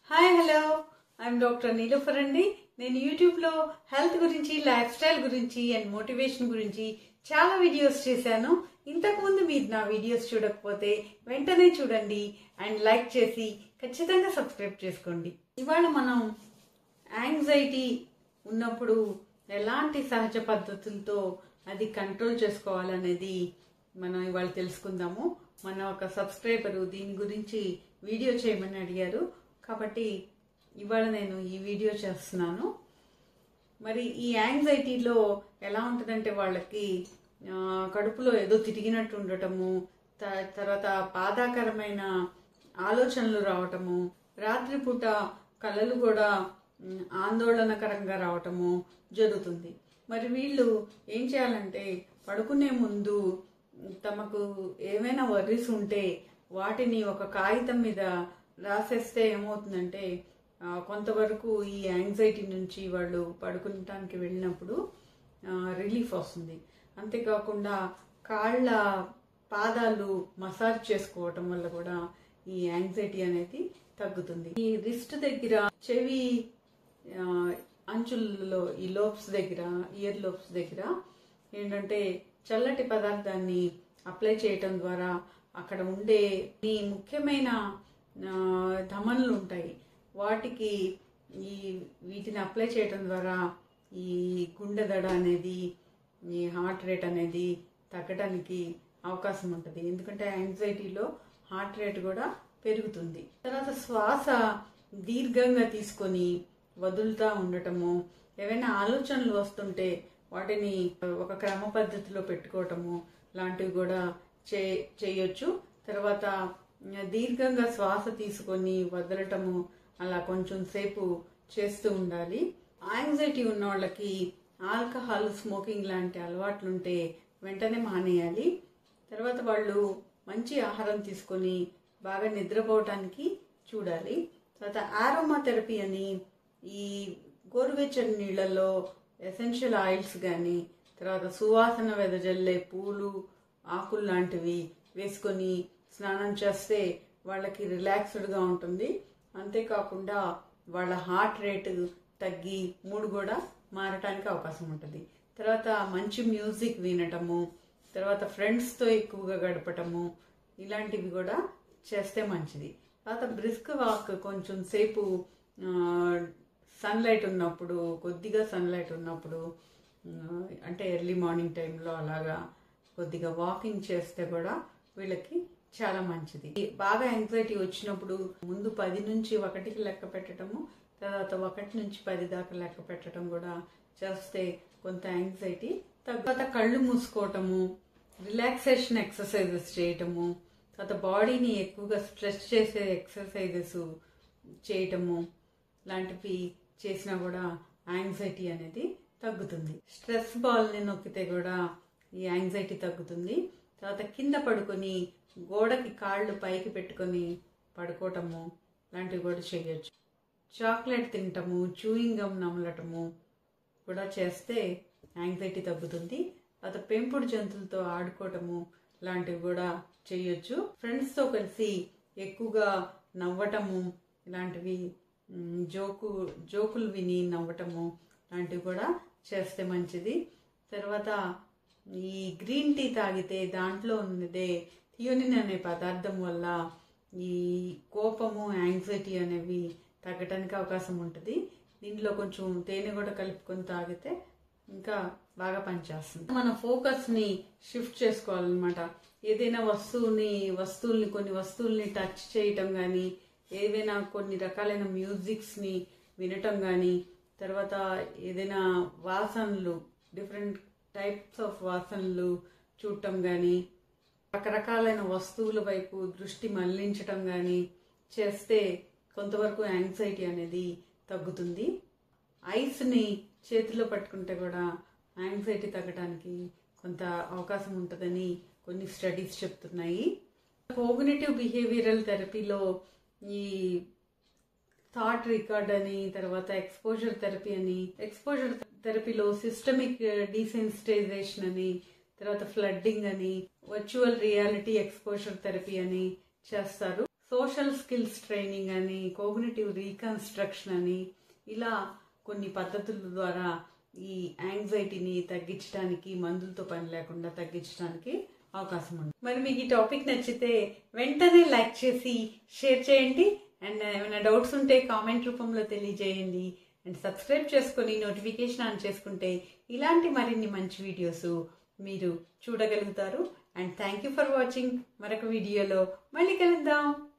hi hello I'm doctor Niloufer అండి నేను యూట్యూబ్లో హెల్త్ గురించి లైఫ్ స్టైల్ గురించి అండ్ మోటివేషన్ గురించి చాలా వీడియోస్ చేశాను ఇంతకుముందు మీరు నా వీడియోస్ చూడకపోతే వెంటనే చూడండి అండ్ లైక్ చేసి ఖచ్చితంగా సబ్స్క్రైబ్ చేసుకోండి ఇవాళ మనం యాంగ్జైటీ ఉన్నప్పుడు ఎలాంటి సహజ పద్ధతులతో అది కంట్రోల్ చేసుకోవాలనేది మనం ఇవాళ తెలుసుకుందాము మన ఒక సబ్స్క్రైబరు దీని గురించి వీడియో చేయమని అడిగారు కాబట్టి ఇవాళ నేను ఈ వీడియో చేస్తున్నాను మరి ఈ యాంగ్జైటీలో ఎలా ఉంటుందంటే వాళ్ళకి ఆ, కడుపులో ఏదో తిరిగినట్టు ఉండటము త- తర్వాత బాధాకరమైన ఆలోచనలు రావటము రాత్రిపూట కళలు కూడా మ్, ఆందోళనకరంగా రావటము జరుగుతుంది మరి వీళ్ళు ఏం చేయాలంటే పడుకునే ముందు తమకు ఏమైనా వర్రీస్ ఉంటే వాటిని ఒక కాగితం మీద రాసేస్తే ఏమవుతుందంటే ఆ, కొంతవరకు ఈ యాంగ్జైటీ నుంచి వాళ్ళు పడుకుంటానికి వెళ్ళినప్పుడు రిలీఫ్ వస్తుంది అంతేకాకుండా కాళ్ళ పాదాలు మసాజ్ చేసుకోవటం వల్ల కూడా ఈ యాంగ్జైటీ అనేది తగ్గుతుంది ఈ రిస్ట్ దగ్గర చెవి ఆ, అంచులలో ఈ లోబ్స్ దగ్గర ఇయర్ లోబ్స్ దగ్గర ఏంటంటే చల్లటి పదార్థాన్ని అప్లై చేయటం ద్వారా అక్కడ ఉండే ఈ ముఖ్యమైన ఆ, ధమనులు ఉంటాయి వాటికి ఈ వీటిని అప్లై చేయటం ద్వారా ఈ గుండె దడ అనేది ఈ హార్ట్ రేట్ అనేది తగ్గడానికి అవకాశం ఉంటుంది ఎందుకంటే యాంగ్జైటీలో హార్ట్ రేట్ కూడా పెరుగుతుంది తర్వాత శ్వాస దీర్ఘంగా తీసుకొని వదులుతా ఉండటము ఏవైనా ఆలోచనలు వస్తుంటే వాటిని ఒక క్రమ పద్ధతిలో పెట్టుకోవటము లాంటివి కూడా చే చేయొచ్చు తర్వాత దీర్ఘంగా శ్వాస తీసుకొని వదలటము అలా కొంచెం సేపు చేస్తూ ఉండాలి యాంగ్జైటీ ఉన్న వాళ్ళకి ఆల్కహాల్ స్మోకింగ్ లాంటి అలవాట్లుంటే వెంటనే మానేయాలి తర్వాత వాళ్ళు మంచి ఆహారం తీసుకొని బాగా నిద్రపోవటానికి చూడాలి తర్వాత ఆరోమా థెరపీ అని ఈ గోరువెచ్చని నీళ్ళల్లో ఎసెన్షియల్ ఆయిల్స్ కానీ తర్వాత సువాసన వెదజల్లే పూలు ఆకులు లాంటివి వేసుకొని స్నానం చేస్తే వాళ్ళకి రిలాక్స్డ్గా ఉంటుంది అంతేకాకుండా వాళ్ళ హార్ట్ రేటు తగ్గి మూడు కూడా మారటానికి అవకాశం ఉంటుంది తర్వాత మంచి మ్యూజిక్ వినటము తర్వాత ఫ్రెండ్స్తో ఎక్కువగా గడపటము ఇలాంటివి కూడా చేస్తే మంచిది తర్వాత బ్రిస్క్ వాక్ కొంచెం సేపు సన్లైట్ ఉన్నప్పుడు కొద్దిగా సన్లైట్ ఉన్నప్పుడు ఆ, అంటే ఎర్లీ మార్నింగ్ టైంలో అలాగా కొద్దిగా వాకింగ్ చేస్తే కూడా వీళ్ళకి చాలా మంచిది బాగా యాంగ్జైటీ వచ్చినప్పుడు ముందు పది నుంచి ఒకటికి లెక్క పెట్టడము తర్వాత ఒకటి నుంచి పది దాకా లెక్క పెట్టడం కూడా చేస్తే కొంత యాంగ్జైటీ తర్వాత కళ్ళు మూసుకోవటము రిలాక్సేషన్ ఎక్సర్సైజెస్ చేయటము తర్వాత బాడీని ఎక్కువగా స్ట్రెచ్ చేసే ఎక్సర్సైజెస్ చేయటము లాంటివి చేసినా కూడా యాంగ్జైటీ అనేది తగ్గుతుంది స్ట్రెస్ బాల్ని నొక్కితే కూడా ఈ యాంగ్జైటీ తగ్గుతుంది తర్వాత కింద పడుకొని గోడకి కాళ్ళు పైకి పెట్టుకొని పడుకోవటము లాంటివి కూడా చేయొచ్చు చాక్లెట్ తినటము చూయింగ్ గమ్ నమలటము కూడా చేస్తే యాంగ్జైటీ తగ్గుతుంది తర్వాత పెంపుడు జంతువులతో ఆడుకోవటము లాంటివి కూడా చేయొచ్చు ఫ్రెండ్స్తో కలిసి ఎక్కువగా నవ్వటము ఇలాంటివి మ్, జోకు జోకులు విని నవ్వటము లాంటివి కూడా చేస్తే మంచిది తర్వాత ఈ గ్రీన్ టీ తాగితే దాంట్లో ఉన్నదే థియోనిన్ అనే పదార్థం వల్ల ఈ కోపము యాంగ్జైటీ అనేవి తగ్గటానికి అవకాశం ఉంటుంది దీంట్లో కొంచెం తేనె కూడా కలుపుకొని తాగితే ఇంకా బాగా పనిచేస్తుంది మన ఫోకస్ ని షిఫ్ట్ చేసుకోవాలన్నమాట ఏదైనా వస్తువుని వస్తువుల్ని కొన్ని వస్తువుల్ని టచ్ చేయటం కానీ ఏదైనా కొన్ని రకాలైన మ్యూజిక్స్ ని వినటం కానీ తర్వాత ఏదైనా వాసనలు డిఫరెంట్ టైప్స్ ఆఫ్ వాసనలు చూడటం కానీ రకరకాలైన వస్తువుల వైపు దృష్టి మళ్లించటం కానీ చేస్తే కొంతవరకు యాంగ్జైటీ అనేది తగ్గుతుంది ఐస్ని చేతిలో పట్టుకుంటే కూడా యాంగ్జైటీ తగ్గడానికి కొంత అవకాశం ఉంటుందని కొన్ని స్టడీస్ చెప్తున్నాయి కోగ్నేటివ్ బిహేవియరల్ థెరపీలో ఈ థాట్ రికార్డ్ అని తర్వాత ఎక్స్పోజర్ థెరపీ అని ఎక్స్పోజర్ థెరపీలో సిస్టమిక్ డీసెన్సిటైజేషన్ అని తర్వాత ఫ్లడ్డింగ్ అని వర్చువల్ రియాలిటీ ఎక్స్పోజర్ థెరపీ అని చేస్తారు సోషల్ స్కిల్స్ ట్రైనింగ్ అని కోగ్నిటివ్ రీకన్స్ట్రక్షన్ అని ఇలా కొన్ని పద్ధతుల ద్వారా ఈ యాంగ్జైటీని తగ్గించడానికి మందులతో పని లేకుండా తగ్గించడానికి అవకాశం ఉంది మరి మీకు ఈ టాపిక్ నచ్చితే వెంటనే లైక్ చేసి షేర్ చేయండి అండ్ ఏమైనా డౌట్స్ ఉంటే కామెంట్ రూపంలో తెలియజేయండి అండ్ సబ్స్క్రైబ్ చేసుకొని నోటిఫికేషన్ ఆన్ చేసుకుంటే ఇలాంటి మరిన్ని మంచి వీడియోస్ మీరు చూడగలుగుతారు and thank you for watching మరొక వీడియోలో మళ్ళీ కలుద్దాం